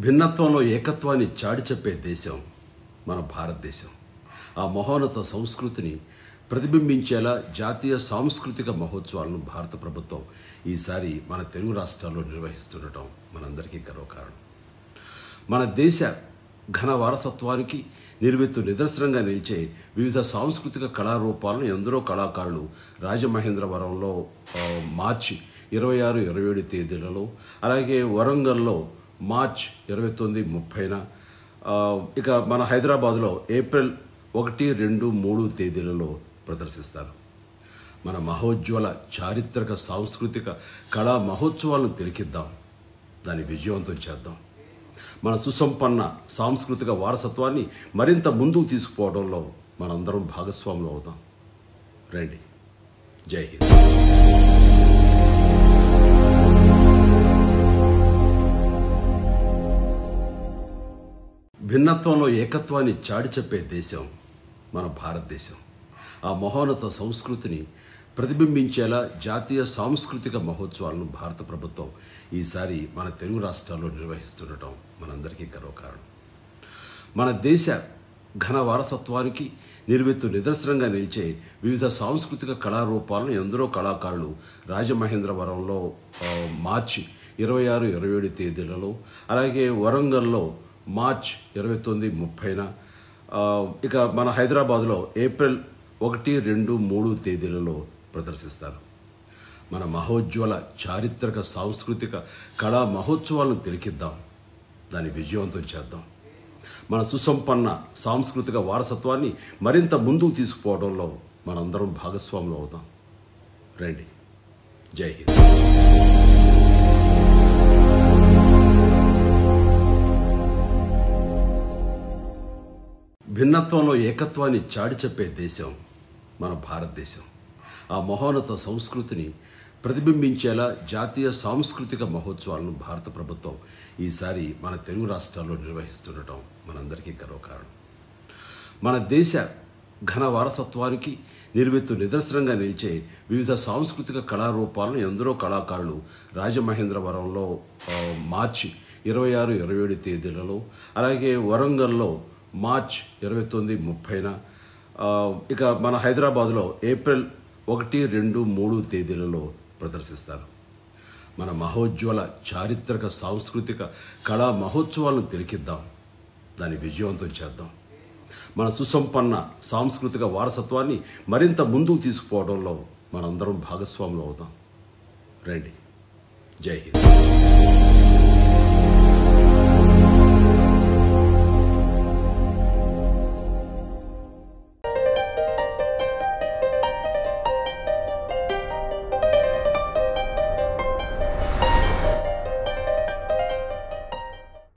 భిన్నత్వంలో ఏకత్వాన్ని చాటి చెప్పే దేశం మన భారతదేశం ఆ మహోన్నత సంస్కృతిని ప్రతిబింబించేలా జాతీయ సాంస్కృతిక మహోత్సవాలను భారత ప్రభుత్వం ఈసారి మన తెలుగు రాష్ట్రాల్లో నిర్వహిస్తుండటం మనందరికీ గర్వకారణం మన దేశ ఘన వారసత్వానికి నిర్మిత్తు నిదర్శనంగా నిలిచే వివిధ సాంస్కృతిక కళారూపాలను ఎందరో కళాకారులు రాజమహేంద్రవరంలో ఆ, మార్చి ఇరవై ఆరు ఇరవై ఏడు తేదీలలో అలాగే వరంగల్లో మార్చ్ ఇరవై తొమ్మిది ముప్పైన ఆ, ఇక మన హైదరాబాద్లో ఏప్రిల్ ఒకటి రెండు మూడు తేదీలలో ప్రదర్శిస్తారు మన మహోజ్వల చారిత్రక సాంస్కృతిక కళా మహోత్సవాలను తిలకిద్దాం దాన్ని విజయవంతం చేద్దాం మన సుసంపన్న సాంస్కృతిక వారసత్వాన్ని మరింత ముందుకు తీసుకుపోవడంలో మనందరం భాగస్వాములు అవుదాం రండి జై హింద్ భిన్నత్వంలో ఏకత్వాన్ని చాటి చెప్పే దేశం మన భారతదేశం ఆ మహోన్నత సంస్కృతిని ప్రతిబింబించేలా జాతీయ సాంస్కృతిక మహోత్సవాలను భారత ప్రభుత్వం ఈసారి మన తెలుగు రాష్ట్రాల్లో నిర్వహిస్తుండటం మనందరికీ గర్వకారణం మన దేశ ఘన వారసత్వానికి నిర్మిత్తు నిదర్శనంగా నిలిచే వివిధ సాంస్కృతిక కళారూపాలను ఎందరో కళాకారులు రాజమహేంద్రవరంలో ఆ, మార్చి ఇరవై ఆరు ఇరవై ఏడు తేదీలలో అలాగే వరంగల్లో మార్చ్ ఇరవై తొమ్మిది ముప్పైన ఆ, ఇక మన హైదరాబాద్లో ఏప్రిల్ ఒకటి రెండు మూడు తేదీలలో ప్రదర్శిస్తారు మన మహోజ్వల చారిత్రక సాంస్కృతిక కళా మహోత్సవాలను తిలకిద్దాం దాన్ని విజయవంతం చేద్దాం మన సుసంపన్న సాంస్కృతిక వారసత్వాన్ని మరింత ముందుకు తీసుకుపోవడంలో మనందరం భాగస్వాములు అవుదాం రండి జై హింద్ భిన్నత్వంలో ఏకత్వాన్ని చాటి చెప్పే దేశం మన భారతదేశం ఆ మహోన్నత సంస్కృతిని ప్రతిబింబించేలా జాతీయ సాంస్కృతిక మహోత్సవాలను భారత ప్రభుత్వం ఈసారి మన తెలుగు రాష్ట్రాల్లో నిర్వహిస్తుండటం మనందరికీ గర్వకారణం మన దేశ ఘన వారసత్వానికి నిర్మిత్తు నిదర్శనంగా నిలిచే వివిధ సాంస్కృతిక కళారూపాలను ఎందరో కళాకారులు రాజమహేంద్రవరంలో ఆ, మార్చి ఇరవై ఆరు ఇరవై ఏడు తేదీలలో అలాగే వరంగల్లో మార్చ్ ఇరవై తొమ్మిది ముప్పైన ఆ, ఇక మన హైదరాబాద్లో ఏప్రిల్ ఒకటి రెండు మూడు తేదీలలో ప్రదర్శిస్తారు మన మహోజ్వల చారిత్రక సాంస్కృతిక కళా మహోత్సవాలను తిలకిద్దాం దాన్ని విజయవంతం చేద్దాం మన సుసంపన్న సాంస్కృతిక వారసత్వాన్ని మరింత ముందుకు తీసుకుపోవడంలో మనందరం భాగస్వాములు అవుదాం రండి జై హింద్